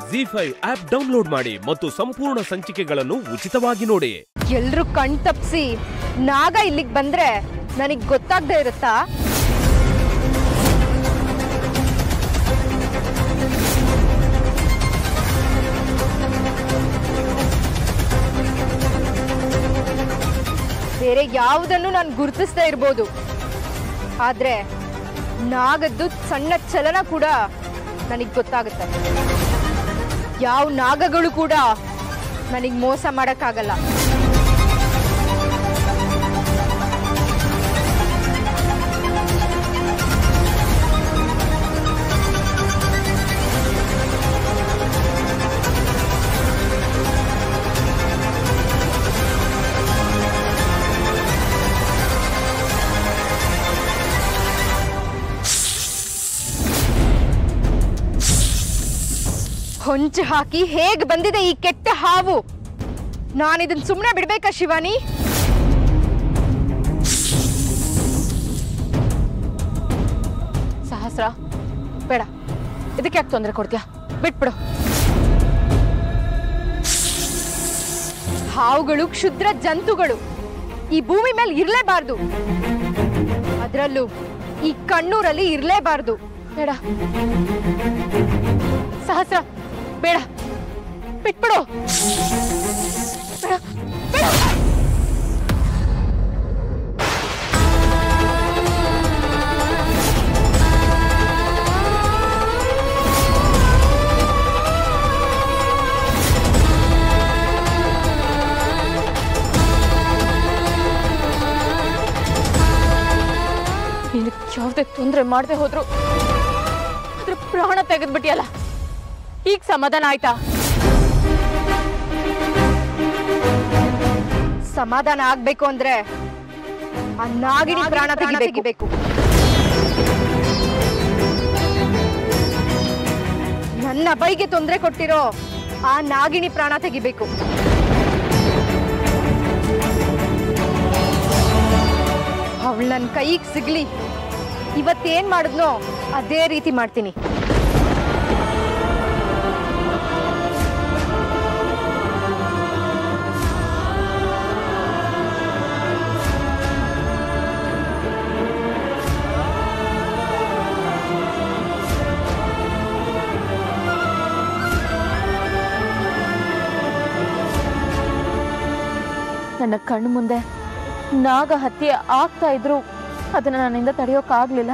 G five app download ಮಾಡಿ ಮತ್ತು ಸಂಪೂರ್ಣ ಸಂಚಿಕೆಗಳನ್ನು ಉಚಿತವಾಗಿ ನೋಡಿ ಎಲ್ರು ಕಣ್ ತಪ್ಸಿ ನಾಗ ಇಲ್ಲಿಗೆ ಬಂದ್ರೆ ನನಗ್ ಗೊತ್ತಾಗ್ದೇ ಇರುತ್ತಾ ಬೇರೆ ಯಾವುದನ್ನು ನಾನು ಗುರುತಿಸ್ತಾ ಇರ್ಬೋದು ಆದ್ರೆ ನಾಗದ್ದು ಸಣ್ಣ ಚಲನ ಕೂಡ ನನಗ್ ಗೊತ್ತಾಗುತ್ತೆ ಯಾವ ನಾಗಗಳು ಕೂಡ ನನಗ್ ಮೋಸ ಮಾಡಕ್ಕಾಗಲ್ಲ ಹೊಂಚು ಹಾಕಿ ಹೇಗ್ ಬಂದಿದೆ ಈ ಕೆಟ್ಟ ಹಾವು ನಾನಿದನ್ ಸುಮ್ಮನೆ ಬಿಡ್ಬೇಕಾ ಶಿವಾನಿ ಸಹಸ್ರ ಬೇಡ ಇದಕ್ಕೆ ಯಾಕೆ ತೊಂದರೆ ಕೊಡ್ತೀಯಾ ಬಿಟ್ಬಿಡು ಹಾವುಗಳು ಕ್ಷುದ್ರ ಜಂತುಗಳು ಈ ಭೂಮಿ ಮೇಲೆ ಇರ್ಲೇಬಾರ್ದು ಅದರಲ್ಲೂ ಈ ಕಣ್ಣೂರಲ್ಲಿ ಇರ್ಲೇಬಾರ್ದು ಬೇಡ ಸಹಸ್ರ ಬೇಡ ಬಿಟ್ಬಿಡು ಬೇಡ ಬೇಡ ನಿನಗೆ ಯಾವುದೇ ತೊಂದರೆ ಮಾಡದೆ ಹೋದ್ರು ಅದ್ರ ಪ್ರಾಣ ತೆಗೆದ್ಬಿಟ್ಟಿಯಲ್ಲ ಈಗ ಸಮಾಧಾನ ಆಯ್ತಾ ಸಮಾಧಾನ ಆಗ್ಬೇಕು ಅಂದ್ರೆ ಆ ನಾಗಿಣಿ ಪ್ರಾಣ ತೆಗಿಬೇಕು ನನ್ನ ಬೈಗೆ ತೊಂದರೆ ಕೊಟ್ಟಿರೋ ಆ ನಾಗಿಣಿ ಪ್ರಾಣ ತೆಗಿಬೇಕು ಅವಳು ನನ್ನ ಕೈಗೆ ಸಿಗ್ಲಿ ಇವತ್ತೇನ್ ಮಾಡಿದ್ನೋ ಅದೇ ರೀತಿ ಮಾಡ್ತೀನಿ ನನ್ನ ಕಣ್ಣು ಮುಂದೆ ನಾಗ ಹತ್ಯೆ ಆಗ್ತಾ ಇದ್ರು ಅದನ್ನ ನನ್ನಿಂದ ತಡೆಯೋಕ್ಕಾಗ್ಲಿಲ್ಲ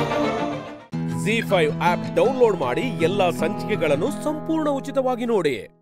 ಜಿ ಫೈವ್ ಆಪ್ ಡೌನ್ಲೋಡ್ ಮಾಡಿ ಎಲ್ಲಾ ಸಂಚಿಕೆಗಳನ್ನು ಸಂಪೂರ್ಣ ಉಚಿತವಾಗಿ ನೋಡಿ